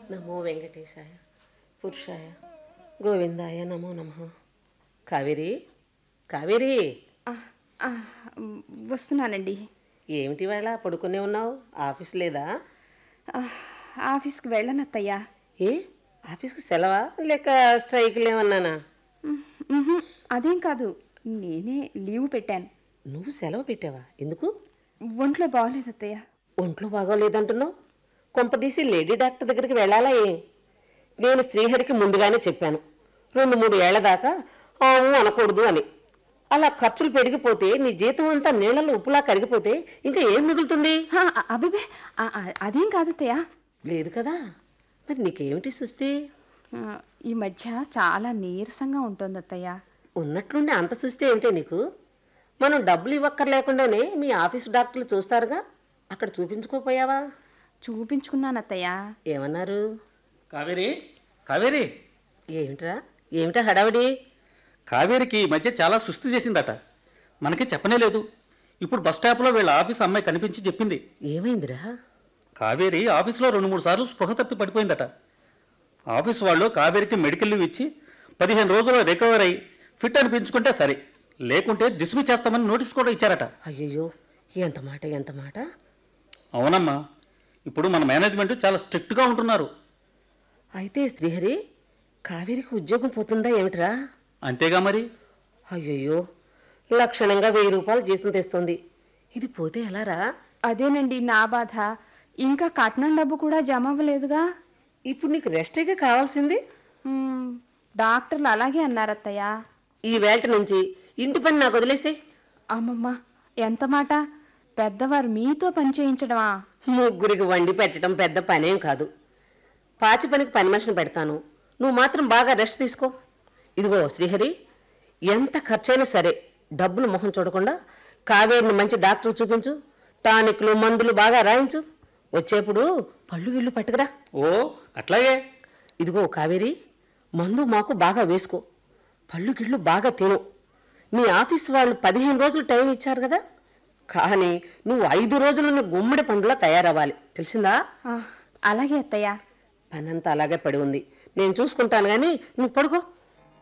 నమో వెంకటేశాయ పురుషాయ గోవిందాయ నమో నమ కావేరి కావేరి ఆ, ఆ, వస్తున్నానండి ఏమిటి వేళ పడుకునే ఉన్నావు ఆఫీస్ లేదా ఆ, ఆఫీస్కి వెళ్ళను అత్తయ్య ఏ ఆఫీస్కి సెలవా లేక స్ట్రైక్లు ఏమన్నానా ఉమ్, ఉహుం, అదేం కాదు నేనే లీవ్ పెట్టాను నువ్వు సెలవు పెట్టావా ఎందుకు ఒంట్లో బాగోలేదు అత్తయ్య ఒంట్లో బాగోలేదంటున్నావు కొంపదీసి లేడీ డాక్టర్ దగ్గరికి వెళ్ళాలా ఏ నేను శ్రీహరికి ముందుగానే చెప్పాను రెండు మూడు ఏళ్ల దాకా ఆము అనకూడదు అని అలా ఖర్చులు పెరిగిపోతే నీ జీతం అంతా నీళ్ళలో ఉప్పులా కరిగిపోతే ఇంకా ఏం మిగులుతుంది హా, అ- అబ్బిబే ఆ, ఆ, అదేం కాదు అత్తయ్య లేదు కదా మరి నీకేమిటి సుస్థి ఆ, ఈ మధ్య చాలా నీరసంగా ఉంటుంది అత్తయ్య ఉన్నట్లుండి అంత సుస్థి ఏంటే నీకు మనం డబ్బులు ఇవ్వక్కర్లేకుండానే మీ ఆఫీసు డాక్టర్లు చూస్తారుగా అక్కడ చూపించుకోపోయావా చూపించుకున్నాను అత్తయ్య ఏమన్నారు కావేరి కావేరి ఏమిట్రా ఏమిటా హడావిడి కావేరికి ఈ మధ్య చాలా సుస్థి చేసిందట మనకి చెప్పనే లేదు ఇప్పుడు బస్ స్టాప్లో వీళ్ళ ఆఫీస్ అమ్మాయి కనిపించి చెప్పింది ఏమైందిరా కావేరి ఆఫీస్లో రెండు మూడు సార్లు స్పృహ తప్పి పడిపోయిందట ఆఫీస్ వాళ్ళు కావేరికి మెడికల్ లీవ్ ఇచ్చి పదిహేను రోజుల్లో రికవర్ అయ్యి ఫిట్ అనిపించుకుంటే సరే లేకుంటే డిస్మిస్ చేస్తామని నోటీస్ కూడా ఇచ్చారట అయ్యయ్యో ఎంత మాట ఎంత మాట అవునమ్మా ఇప్పుడు మన మేనేజ్మెంట్ చాలా స్ట్రిక్ట్గా ఉంటున్నారు అయితే శ్రీహరి కావేరికి ఉద్యోగం పోతుందా ఏమిట్రా అంతేగా మరి అయ్యయ్యో లక్షణంగా వెయ్యి రూపాయలు జీతం తెస్తుంది ఇది పోతే ఎలారా అదేనండి నా బాధ ఇంకా కట్నం డబ్బు కూడా జమ అవ్వలేదుగా ఇప్పుడు నీకు రెస్టేగా కావాల్సింది ఉమ్, డాక్టర్లు అలాగే అన్నారు అత్తయ్య ఈ వేళ నుంచి ఇంటి పని నాకు వదిలేసే అమ్మమ్మ ఎంత మాట పెద్దవారు మీతో పని చేయించడమా ముగ్గురికి వండి పెట్టడం పెద్ద పనేం కాదు పాచి పనికి పని మనిషిని పెడతాను నువ్వు మాత్రం బాగా రెస్ట్ తీసుకో ఇదిగో శ్రీహరి ఎంత ఖర్చైనా సరే డబ్బులు మొహం చూడకుండా కావేరిని మంచి డాక్టర్ చూపించు టానిక్లు మందులు బాగా రాయించు వచ్చేప్పుడు పళ్ళు గిళ్ళు పట్టుకురా ఓ అట్లాగే ఇదిగో కావేరి మందు మాకు బాగా వేసుకో పళ్ళు గిళ్ళు బాగా తిను మీ ఆఫీస్ వాళ్ళు పదిహేను రోజులు టైం ఇచ్చారు కదా కానీ నువ్వు ఐదు రోజులు గుమ్మడి పండులా తయారవ్వాలి తెలిసిందా ఆ, అలాగే అత్తయ్య పనంతా అలాగే పడి ఉంది నేను చూసుకుంటాను కానీ నువ్వు పడుకో